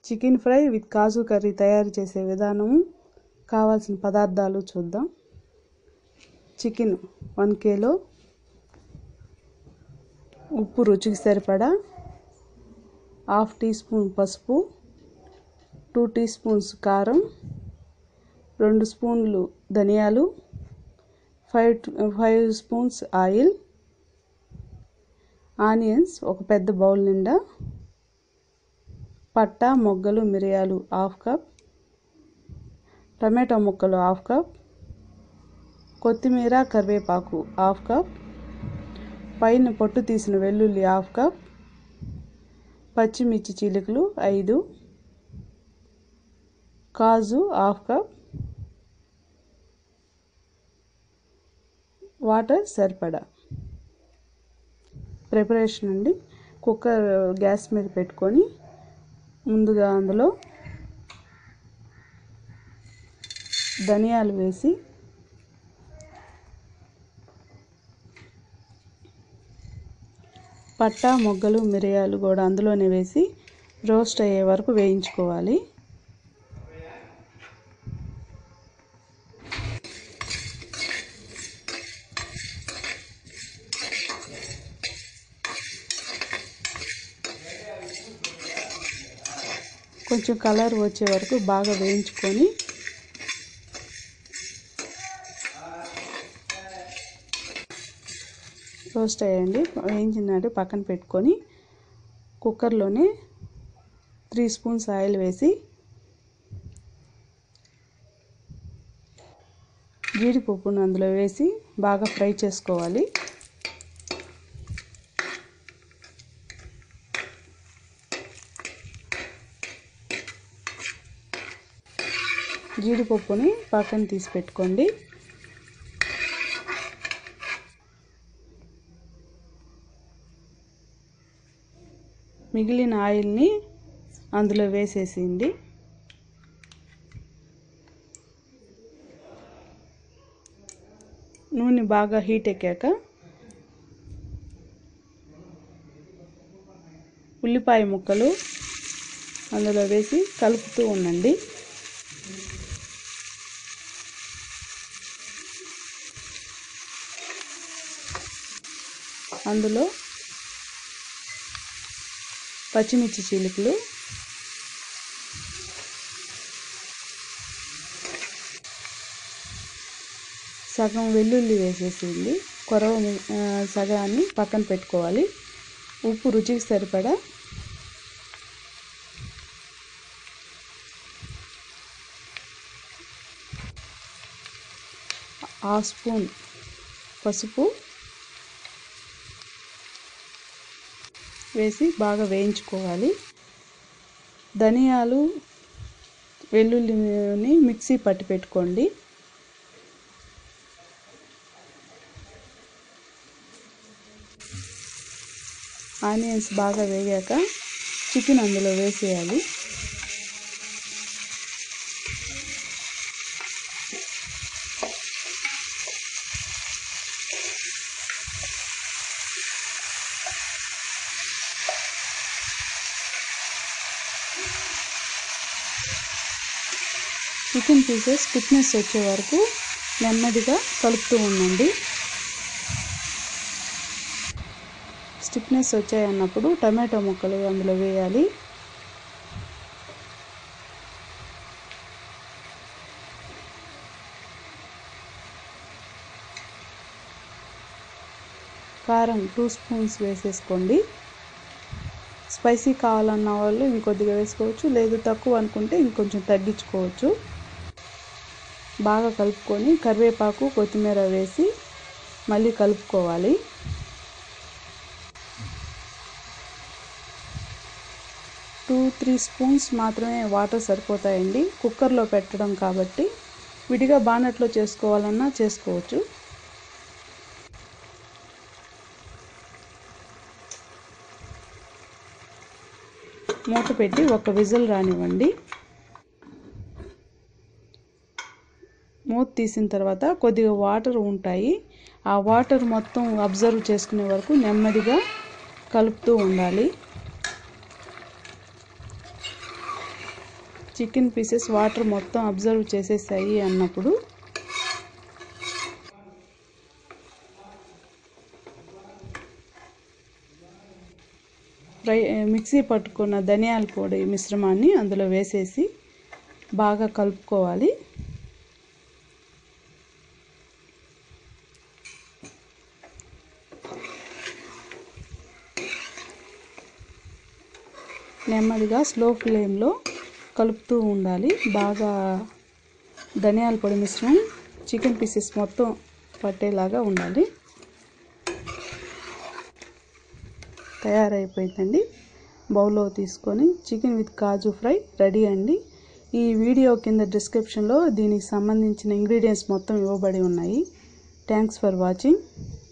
chicken fry with కాజు curry తయారు చేసే విధానము కావాల్సిన పదార్థాలు చూద్దాం చికెన్ వన్ కిలో ఉప్పు రుచికి సరిపడా హాఫ్ టీ స్పూన్ పసుపు టూ టీ స్పూన్స్ కారం రెండు స్పూన్లు ధనియాలు five five spoons oil onions ఒక పెద్ద బౌల్ నిండా పట్టా మొగ్గలు మిరియాలు హాఫ్ కప్ టమాటో ముక్కలు హాఫ్ కప్ కొత్తిమీర కరివేపాకు హాఫ్ కప్ పైన పొట్టు తీసిన వెల్లుల్లి హాఫ్ కప్ పచ్చిమిర్చి చీలికలు ఐదు కాజు హాఫ్ కప్ వాటర్ సరిపడా ప్రిపరేషన్ అండి కుక్కర్ గ్యాస్ మీద పెట్టుకొని ముందుగా అందులో ధనియాలు వేసి పట్టా మొగ్గలు మిరియాలు కూడా అందులోనే వేసి రోస్ట్ అయ్యే వరకు వేయించుకోవాలి కొంచెం కలర్ వచ్చే వరకు బాగా వేయించుకొని రోస్ట్ అయ్యండి వేయించిందంటే పక్కన పెట్టుకొని కుక్కర్లోనే త్రీ స్పూన్స్ ఆయిల్ వేసి జీడిపప్పును అందులో వేసి బాగా ఫ్రై చేసుకోవాలి జీడిపప్పుని పక్కన తీసి పెట్టుకోండి మిగిలిన ఆయిల్ని అందులో వేసేసింది నూనె బాగా హీట్ ఎక్కాక ఉల్లిపాయ ముక్కలు అందులో వేసి కలుపుతూ ఉండండి అందులో పచ్చిమిర్చి చీలికలు సగం వెల్లుల్లి వేసేసింది కొరవ సగాన్ని పక్కన పెట్టుకోవాలి ఉప్పు రుచికి సరిపడా హాఫ్ స్పూన్ పసుపు వేసి బాగా వేయించుకోవాలి ధనియాలు వెల్లుల్లిని మిక్సీ పట్టి పెట్టుకోండి ఆనియన్స్ బాగా వేగాక చికెన్ అందులో వేసేయాలి చికెన్ పీసెస్ థిక్నెస్ వచ్చే వరకు నెమ్మదిగా కలుపుతూ ఉండండి స్టిక్నెస్ వచ్చాయన్నప్పుడు టమాటో ముక్కలు అందులో వేయాలి కారం టూ స్పూన్స్ వేసేసుకోండి స్పైసీ కావాలన్న వాళ్ళు ఇంకొద్దిగా వేసుకోవచ్చు లేదు తక్కువ అనుకుంటే ఇంకొంచెం తగ్గించుకోవచ్చు బాగా కలుపుకొని కరివేపాకు కొత్తిమీర వేసి మళ్ళీ కలుపుకోవాలి టూ త్రీ స్పూన్స్ మాత్రమే వాటర్ సరిపోతాయండి కుక్కర్లో పెట్టడం కాబట్టి విడిగా బానట్లో చేసుకోవాలన్నా చేసుకోవచ్చు మూత పెట్టి ఒక విజిల్ రానివ్వండి మూత తీసిన తర్వాత కొద్దిగా వాటర్ ఉంటాయి ఆ వాటర్ మొత్తం అబ్జర్వ్ చేసుకునే వరకు నెమ్మదిగా కలుపుతూ ఉండాలి చికెన్ పీసెస్ వాటర్ మొత్తం అబ్జర్వ్ చేసేసాయి అన్నప్పుడు ఫ్రై మిక్సీ పట్టుకున్న ధనియాల పొడి మిశ్రమాన్ని అందులో వేసేసి బాగా కలుపుకోవాలి నెమ్మదిగా స్లో ఫ్లేమ్లో కలుపుతూ ఉండాలి బాగా ధనియాల పొడి మిశ్రమం చికెన్ పీసెస్ మొత్తం పట్టేలాగా ఉండాలి తయారైపోయిందండి బౌల్లో తీసుకొని చికెన్ విత్ కాజు ఫ్రై రెడీ అండి ఈ వీడియో కింద డిస్క్రిప్షన్లో దీనికి సంబంధించిన ఇంగ్రీడియంట్స్ మొత్తం ఇవ్వబడి ఉన్నాయి థ్యాంక్స్ ఫర్ వాచింగ్